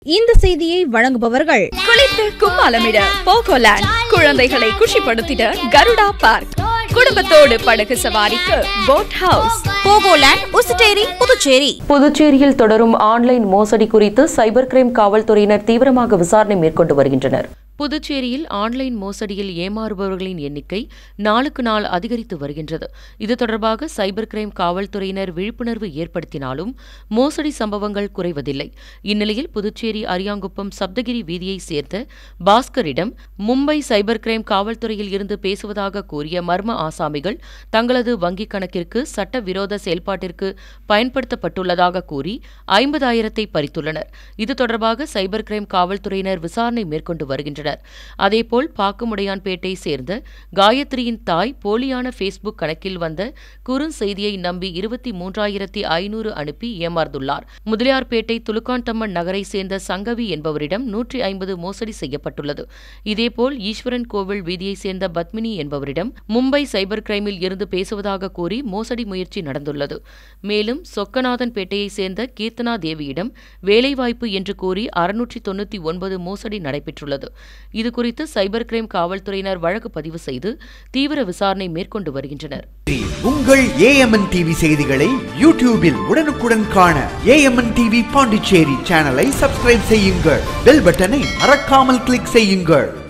இந்த செய்தியை வழங்குபவர்கள் குளித்து கும்மாலமிட போகோலேண்ட் குழந்தைகளை குஷிப்படுத்திட கருடா பார்க் குடும்பத்தோடு படகு சவாரிக்கு boat house Pogoland Ousteri Puducherry புதுச்சேரியில் தொடரும் ஆன்லைன் மோசடி குறித்து சைபர் கிரைம் காவல்துறையினர் தீவிரமாக விசாரணை மேற்கொண்டு வருகின்றனர் புதுச்சேரியில் ஆன்லைன் மோசடியில் ஏமாறுபவர்களின் எண்ணிக்கை நாளுக்கு நாள் அதிகரித்து வருகின்றது இது தொடர்பாக சைபர் கிரைம் காவல்துறையினர் விழிப்புணர்வு ஏற்படுத்தினாலும் மோசடி சம்பவங்கள் குறைவதில்லை இந்நிலையில் புதுச்சேரி அரியாங்குப்பம் சப்தகிரி வீதியைச் சேர்ந்த பாஸ்கரிடம் மும்பை சைபர் கிரைம் காவல்துறையில் இருந்து பேசுவதாக கூறிய மர்ம ஆசாமிகள் தங்களது வங்கிக் கணக்கிற்கு சட்டவிரோத செயல்பாட்டிற்கு பயன்படுத்தப்பட்டுள்ளதாக கூறி ஐம்பதாயிரத்தை பறித்துள்ளனர் இது தொடர்பாக சைபர் கிரைம் காவல்துறையினர் விசாரணை மேற்கொண்டு வருகின்றனர் அதேபோல் பாக்குமுடையான்பேட்டை சேர்ந்த காயத்ரியின் தாய் போலியான ஃபேஸ்புக் கணக்கில் வந்த குறுஞ்செய்தியை நம்பி இருபத்தி மூன்றாயிரத்தி ஐநூறு அனுப்பி ஏமாந்துள்ளார் முதலியார்பேட்டை துலுக்கான்தம்மன் நகரை சேர்ந்த சங்கவி என்பவரிடம் நூற்றி ஐம்பது மோசடி செய்யப்பட்டுள்ளது இதேபோல் ஈஸ்வரன் கோவில் வீதியைச் சேர்ந்த பத்மினி என்பவரிடம் மும்பை சைபர் கிரைமில் இருந்து பேசுவதாக கூறி மோசடி முயற்சி நடந்துள்ளது மேலும் சொக்கநாதன் பேட்டையைச் சேர்ந்த கீர்த்தனா தேவியிடம் வேலைவாய்ப்பு என்று கூறி அறுநூற்றி தொண்ணூற்றி ஒன்பது மோசடி நடைபெற்றுள்ளது இதுகுறித்து சைபர் கிரைம் காவல்துறையினர் வழக்கு பதிவு செய்து தீவிர விசாரணை மேற்கொண்டு வருகின்றனர் உங்கள் ஏஎம்என் டிவி செய்திகளை யூடியூபில் உடனுக்குடன் காண ஏஎம்என் டிவி பாண்டிச்சேரி சேனலை சப்ஸ்கிரைப் செய்யுங்கள் பெல் பட்டனை மறக்காமல் கிளிக் செய்யுங்கள்